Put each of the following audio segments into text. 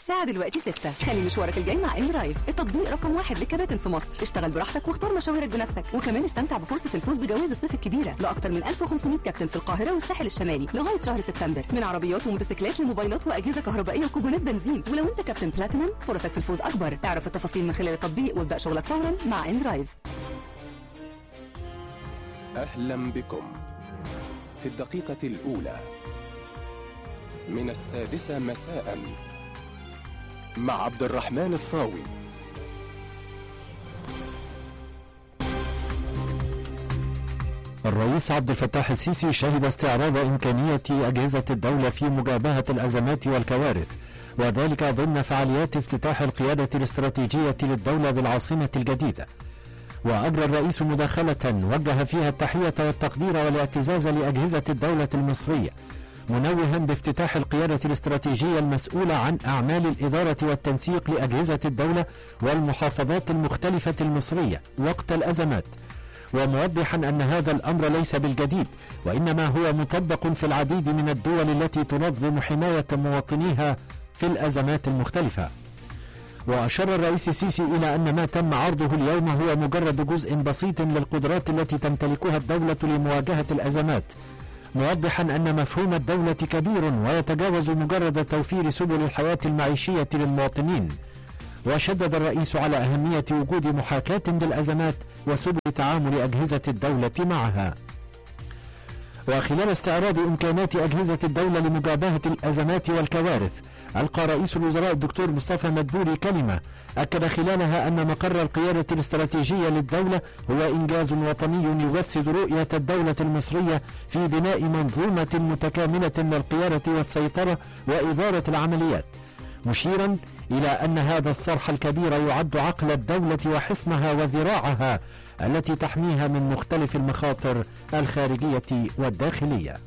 الساعة دلوقتي 6 خلي مشوارك الجاي مع ام رايف التطبيق رقم واحد للكباتن في مصر اشتغل براحتك واختار مشاويرك بنفسك وكمان استمتع بفرصة الفوز بجوائز الصيف الكبيرة لأكثر من 1500 كابتن في القاهرة والساحل الشمالي لغاية شهر سبتمبر من عربيات وموتوسيكلات لموبايلات وأجهزة كهربائية وكوبونات بنزين ولو أنت كابتن بلاتينم فرصك في الفوز أكبر اعرف التفاصيل من خلال التطبيق وابدأ شغلك فورا مع ام رايف أهلا بكم في الدقيقة الأولى من السادسة مساء مع عبد الرحمن الصاوي الرئيس عبد الفتاح السيسي شهد استعراض إمكانية أجهزة الدولة في مجابهة الأزمات والكوارث وذلك ضمن فعاليات افتتاح القيادة الاستراتيجية للدولة بالعاصمة الجديدة وأجرى الرئيس مداخلة وجه فيها التحية والتقدير والاعتزاز لأجهزة الدولة المصرية منوها بافتتاح القيادة الاستراتيجية المسؤولة عن أعمال الإدارة والتنسيق لأجهزة الدولة والمحافظات المختلفة المصرية وقت الأزمات وموضحا أن هذا الأمر ليس بالجديد وإنما هو مطبق في العديد من الدول التي تنظم حماية مواطنيها في الأزمات المختلفة وأشار الرئيس السيسي إلى أن ما تم عرضه اليوم هو مجرد جزء بسيط للقدرات التي تمتلكها الدولة لمواجهة الأزمات موضحا أن مفهوم الدولة كبير ويتجاوز مجرد توفير سبل الحياة المعيشية للمواطنين وشدد الرئيس على أهمية وجود محاكاة للأزمات وسبل تعامل أجهزة الدولة معها وخلال استعراض إمكانات أجهزة الدولة لمجابهة الأزمات والكوارث ألقى رئيس الوزراء الدكتور مصطفى مدبولي كلمة أكد خلالها أن مقر القيادة الاستراتيجية للدولة هو إنجاز وطني يجسد رؤية الدولة المصرية في بناء منظومة متكاملة للقيادة والسيطرة وإدارة العمليات مشيرا إلى أن هذا الصرح الكبير يعد عقل الدولة وحصنها وذراعها التي تحميها من مختلف المخاطر الخارجية والداخلية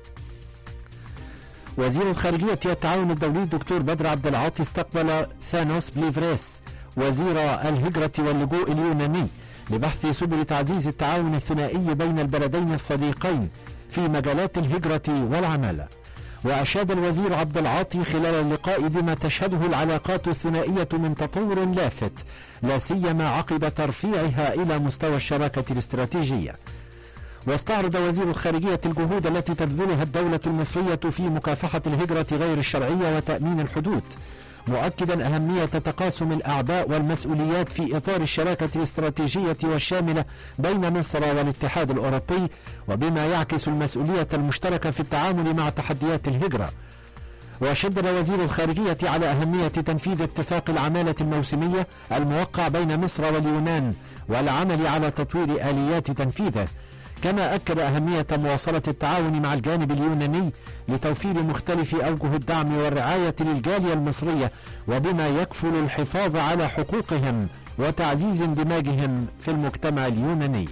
وزير الخارجية والتعاون الدولي الدكتور بدر عبد العاطي استقبل ثانوس بليفريس وزير الهجرة واللجوء اليوناني لبحث سبل تعزيز التعاون الثنائي بين البلدين الصديقين في مجالات الهجرة والعمالة وأشاد الوزير عبد العاطي خلال اللقاء بما تشهده العلاقات الثنائية من تطور لافت لا سيما عقب ترفيعها إلى مستوى الشراكة الاستراتيجية واستعرض وزير الخارجية الجهود التي تبذلها الدولة المصرية في مكافحة الهجرة غير الشرعية وتأمين الحدود مؤكدا أهمية تقاسم الأعباء والمسؤوليات في إطار الشراكة الاستراتيجية والشاملة بين مصر والاتحاد الأوروبي وبما يعكس المسؤولية المشتركة في التعامل مع تحديات الهجرة وشدد وزير الخارجية على أهمية تنفيذ اتفاق العمالة الموسمية الموقع بين مصر واليونان والعمل على تطوير آليات تنفيذه كما أكد أهمية مواصلة التعاون مع الجانب اليوناني لتوفير مختلف أوجه الدعم والرعاية للجالية المصرية وبما يكفل الحفاظ على حقوقهم وتعزيز اندماجهم في المجتمع اليوناني.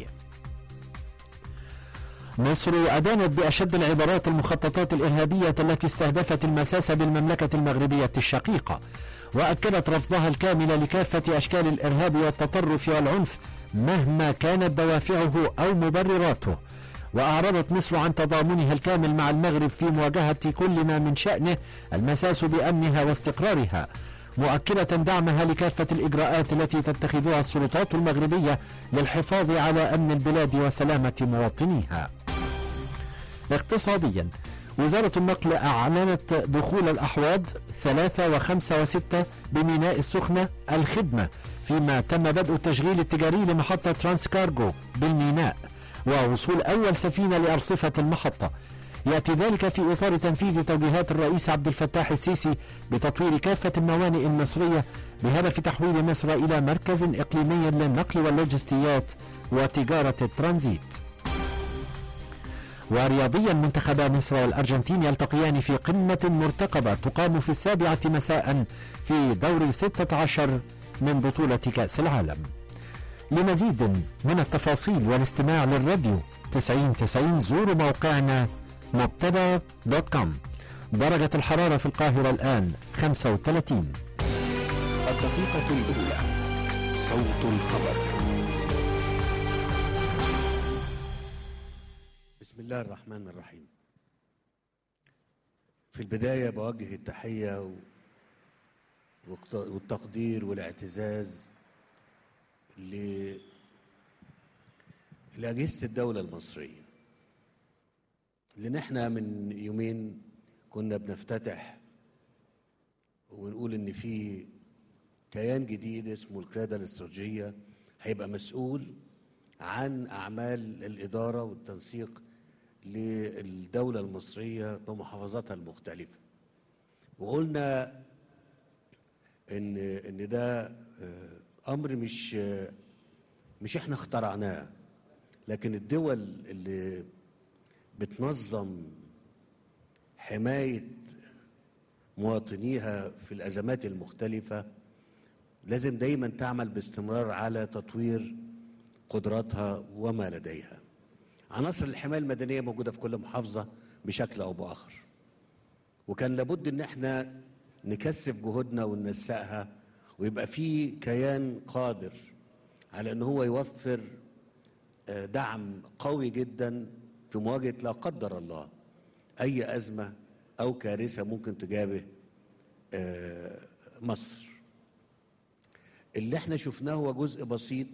مصر أدانت بأشد العبارات المخططات الإرهابية التي استهدفت المساس بالمملكة المغربية الشقيقة وأكدت رفضها الكامل لكافة أشكال الإرهاب والتطرف والعنف مهما كانت دوافعه أو مبرراته وأعربت مصر عن تضامنها الكامل مع المغرب في مواجهة كل ما من شأنه المساس بأمنها واستقرارها مؤكدة دعمها لكافة الإجراءات التي تتخذها السلطات المغربية للحفاظ على أمن البلاد وسلامة مواطنيها اقتصاديا وزارة النقل أعلنت دخول الأحواض ثلاثة وخمسة وستة بميناء السخنة الخدمة فيما تم بدء التشغيل التجاري لمحطة ترانس كارجو بالميناء ووصول أول سفينة لأرصفة المحطة يأتي ذلك في إطار تنفيذ توجيهات الرئيس عبد الفتاح السيسي بتطوير كافة الموانئ المصرية بهدف تحويل مصر إلى مركز إقليمي للنقل واللوجستيات وتجارة الترانزيت ورياضيا منتخبا مصر والأرجنتين يلتقيان في قمة مرتقبة تقام في السابعة مساء في دور 16 من بطولة كأس العالم لمزيد من التفاصيل والاستماع للراديو 90 90 زوروا موقعنا مبتدا دوت كوم درجة الحرارة في القاهرة الآن 35 الدقيقة الأولى صوت الخبر بسم الله الرحمن الرحيم في البداية بوجه التحية والت- والتقدير والاعتزاز ل- لأجهزة الدولة المصرية لأن احنا من يومين كنا بنفتتح ونقول إن في كيان جديد اسمه القيادة الاستراتيجية هيبقى مسؤول عن أعمال الإدارة والتنسيق للدولة المصرية بمحافظاتها المختلفة وقلنا ان ان ده آه، امر مش آه، مش احنا اخترعناه لكن الدول اللي بتنظم حمايه مواطنيها في الازمات المختلفه لازم دايما تعمل باستمرار على تطوير قدراتها وما لديها عناصر الحمايه المدنيه موجوده في كل محافظه بشكل او باخر وكان لابد ان احنا نكثف جهودنا وننسقها ويبقى في كيان قادر على ان هو يوفر آه، دعم قوي جدا في مواجهه لا قدر الله اي ازمه او كارثه ممكن تجابه آه، مصر اللي احنا شفناه هو جزء بسيط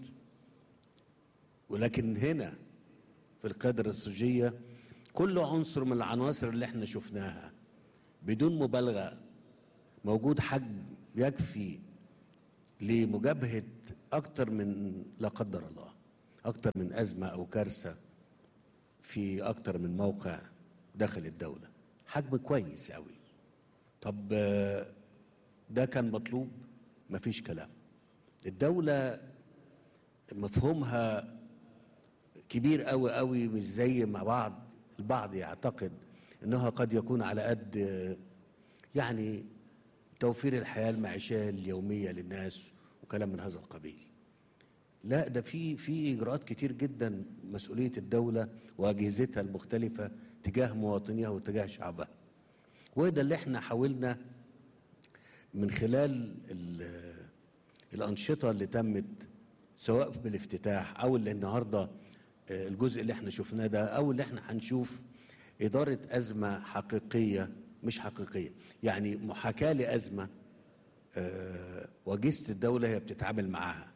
ولكن هنا في القيادة الاستراتيجية كل عنصر من العناصر اللي احنا شفناها بدون مبالغة موجود حجم يكفي لمجابهة أكتر من لا قدر الله أكتر من أزمة أو كارثة في أكتر من موقع داخل الدولة حجم كويس قوي طب آه، ده كان مطلوب مفيش كلام الدولة مفهومها كبير قوي قوي مش زي ما بعض البعض يعتقد انها قد يكون على قد آه، يعني توفير الحياه المعيشيه اليوميه للناس وكلام من هذا القبيل. لا ده في في اجراءات كتير جدا مسؤوليه الدوله واجهزتها المختلفه تجاه مواطنيها وتجاه شعبها. وده اللي احنا حاولنا من خلال ال- الانشطه اللي تمت سواء بالافتتاح او اللي النهارده آه، الجزء اللي احنا شفناه ده او اللي احنا هنشوف اداره ازمه حقيقيه مش حقيقيه يعني محاكاه لازمه آه، واجهزه الدوله هي بتتعامل معاها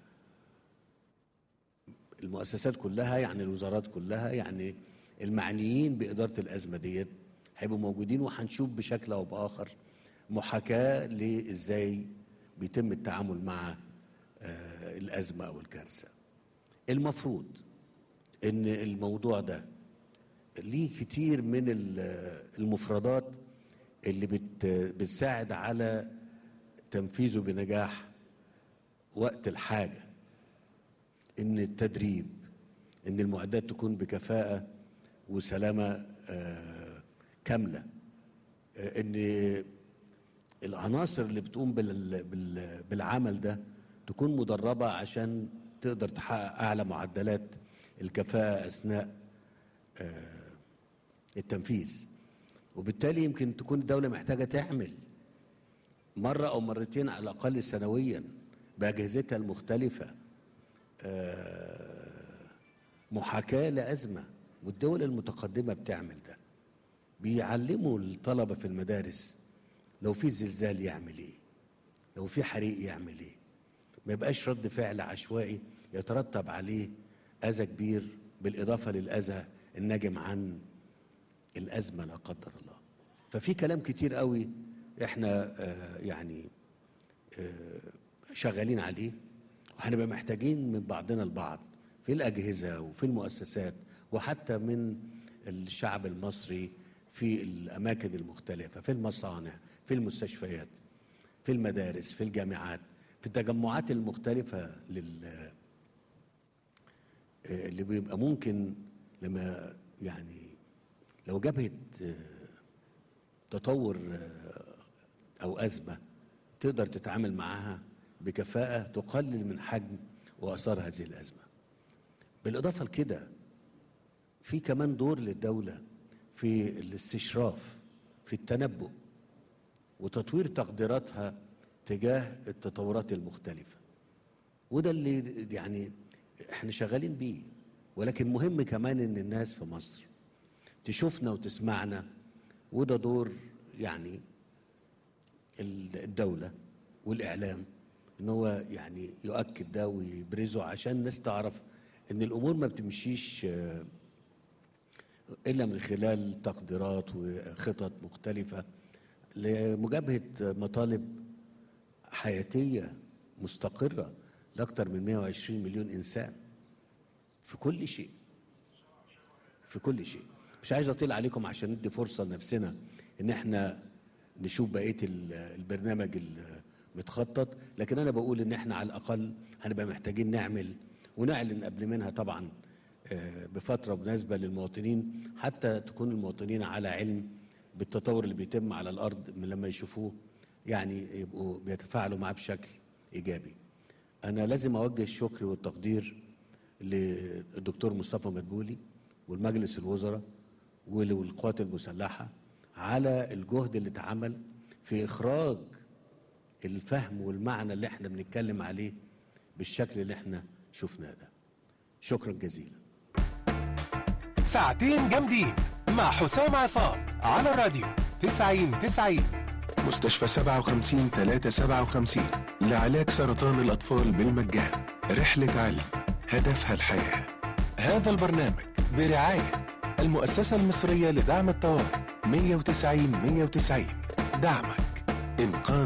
المؤسسات كلها يعني الوزارات كلها يعني المعنيين بإدارة الأزمة ديت هيبقوا موجودين وهنشوف بشكل أو بآخر محاكاة لإزاي بيتم التعامل مع آه، الأزمة أو الكارثة المفروض إن الموضوع ده ليه كتير من ال- المفردات اللي بت بتساعد على تنفيذه بنجاح وقت الحاجه ان التدريب ان المعدات تكون بكفاءه وسلامه آه، كامله آه، ان العناصر اللي بتقوم بال- بال- بالعمل ده تكون مدربه عشان تقدر تحقق اعلى معدلات الكفاءه اثناء آه، التنفيذ وبالتالي يمكن تكون الدوله محتاجه تعمل مره او مرتين على الاقل سنويا باجهزتها المختلفه آه، محاكاة لأزمة والدول المتقدمة بتعمل ده بيعلموا الطلبة في المدارس لو في زلزال يعمل ايه لو في حريق يعمل ايه ما يبقاش رد فعل عشوائي يترتب عليه أذى كبير بالإضافة للأذى الناجم عن الأزمة لا قدر الله ففي كلام كتير قوي احنا آه، يعني آه، شغالين عليه وهنبقى محتاجين من بعضنا البعض في الأجهزة وفي المؤسسات وحتى من الشعب المصري في الأماكن المختلفة في المصانع في المستشفيات في المدارس في الجامعات في التجمعات المختلفة لل آه، اللي بيبقى ممكن لما يعني لو جبهة آه، تطور آه، أو أزمة تقدر تتعامل معاها بكفاءة تقلل من حجم وآثار هذه الأزمة بالإضافة لكده في كمان دور للدولة في الاستشراف في التنبؤ وتطوير تقديراتها تجاه التطورات المختلفة وده اللي يعني احنا شغالين بيه ولكن مهم كمان ان الناس في مصر تشوفنا وتسمعنا وده دور يعني ال- الدولة والاعلام ان هو يعني يؤكد ده ويبرزه عشان الناس تعرف ان الامور ما بتمشيش آه، الا من خلال تقديرات وخطط مختلفه لمجابهه مطالب حياتيه مستقره لاكثر من 120 مليون انسان في كل شيء في كل شيء مش عايز اطيل عليكم عشان ندي فرصه لنفسنا ان احنا نشوف بقيه ال- البرنامج المتخطط لكن انا بقول ان احنا على الاقل هنبقى محتاجين نعمل ونعلن قبل منها طبعا آه، بفتره مناسبه للمواطنين حتى تكون المواطنين على علم بالتطور اللي بيتم على الارض من لما يشوفوه يعني يبقوا بيتفاعلوا معاه بشكل ايجابي. انا لازم اوجه الشكر والتقدير للدكتور مصطفى مدبولي والمجلس الوزراء والقوات المسلحه على الجهد اللي اتعمل في اخراج الفهم والمعنى اللي احنا بنتكلم عليه بالشكل اللي احنا شفناه ده. شكرا جزيلا. ساعتين جامدين مع حسام عصام على الراديو 90 90 مستشفى 57 357 لعلاج سرطان الأطفال بالمجان رحلة علم هدفها الحياة هذا البرنامج برعاية المؤسسة المصرية لدعم الطوارئ 190 190 دعمك إنقاذ